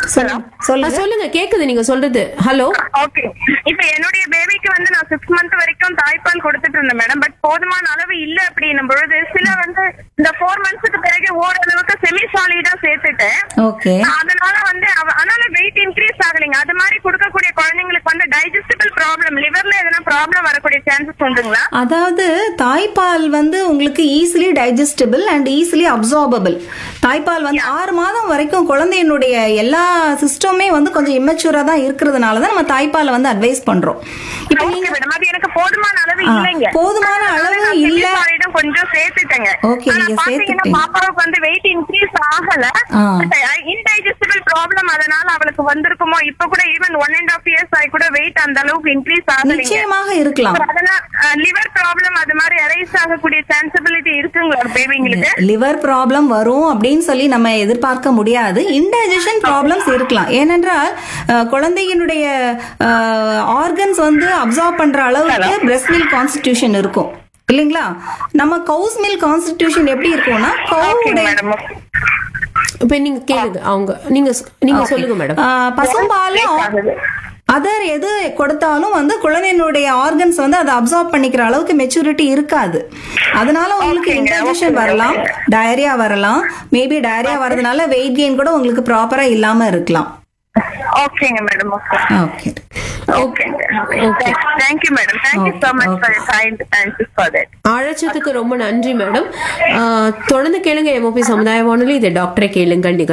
சொல்லுங்க ஆ, சொல்லுங்க சொல்லுங்க கேக்குது நீங்க சொல்றது ஹலோ ஓகே இப்ப என்னுடைய பேபிக்கு வந்து நான் சிக்ஸ் மந்த் வரைக்கும் தாய்ப்பால் கொடுத்துட்டு இருந்தேன் மேடம் பட் போதுமான அளவு இல்ல அப்படின்னும் பொழுது சில வந்து இந்த ஃபோர் மந்த்ஸ்க்கு பிறகு ஓரளவுக்கு செமி சாலிடா சேர்த்துட்டேன் ஓகே அதனால வந்து அவ- அதனால வெயிட் இன்க்ரீஸ் ஆகலைங்க அது மாதிரி கொடுக்கக்கூடிய குழந்தைங்களுக்கு வந்து டைஜஸ்டிபிள் ப்ராப்ளம் லிவர்ல எதனா ப்ராப்ளம் வரக்கூடிய சான்சஸ் உண்டுங்களா அதாவது தாய்ப்பால் வந்து உங்களுக்கு easily digestible and easily absorbable தாய்ப்பால் வந்து ஆறு மாதம் வரைக்கும் குழந்தையினுடைய எல்லா சிஸ்டமே வந்து கொஞ்சம் இம்மெச்சூரா தான் இருக்கிறதுனால தான் நம்ம தாய்ப்பாலை வந்து அட்வைஸ் பண்றோம் இப்போ ஓகே மேடம் அது எனக்கு போதுமான அளவு ஆ, இல்லைங்க போதுமான அளவு அதனால நான் இல்ல. semi-solid உம் கொஞ்சம் சேர்த்துட்டேங்க Okay, ஆனா நீங்க பாத்தீங்கன்னா சேர்த்துட்டீங்க. பாப்பாவுக்கு வந்து வெயிட் இன்க்ரீஸ் ஆகல ஆ. இன்டைஜஸ்டிபிள் ப்ராப்ளம் அதனால அவளுக்கு வந்திருக்குமோ இப்ப கூட even one and half years ஆகி கூட வெயிட் அந்த அளவுக்கு இன்க்ரீஸ் ஆகலைங்க நிச்சயமாக இருக்கலாம் அதனால லிவர் ப்ராப்ளம் அது மாதிரி அரைஸ் ஆகக்கூடிய சான்சபிலிட்டி இருக்குங்களா பேபிங்களுக்கு லிவர் ப்ராப்ளம் வரும் அப்படின்னு சொல்லி நம்ம எதிர்பார்க்க முடியாது இன்டைஜஷன் ப்ராப்ளம்ஸ் இருக்கலாம் ஏனென்றால் அஹ், குழந்தையினுடைய ஆர்கன்ஸ் வந்து அப்சார்ப் பண்ற அளவுக்கு பிரஸ்ட் மில்க் கான்ஸ்டிடியூஷன் இருக்கும் இல்லைங்களா நம்ம கவுஸ் மில்க் கான்ஸ்டிடியூஷன் எப்படி இருக்கும்னா ஓகே கவுடைய மேடம் இப்ப நீங்க கேளுங்க அவங்க நீங்க நீங்க சொல்லுங்க மேடம் பசும்பாலும் ஆகுது. அதர் எது கொடுத்தாலும் வந்து குழந்தையினுடைய ஆர்கன்ஸ் வந்து அதை அப்சார்ப் பண்ணிக்கிற அளவுக்கு மெச்சூரிட்டி இருக்காது அதனால உங்களுக்கு Okay, இன்டைஜஷன் okay, வரலாம் டயரியா வரலாம் மேபி டயரியா வரதுனால வெயிட் கெயின் கூட உங்களுக்கு ப்ராப்பரா இல்லாம இருக்கலாம் ஓகேங்க madam okay okay okay okay thank you madam thank you so much for your time thank you for that அழைச்சதுக்கு ரொம்ப நன்றி மேடம் ஆ, தொடர்ந்து கேளுங்க எம்ஓபி சமுதாய வானொலி இதை டாக்டரை கேளுங்கள்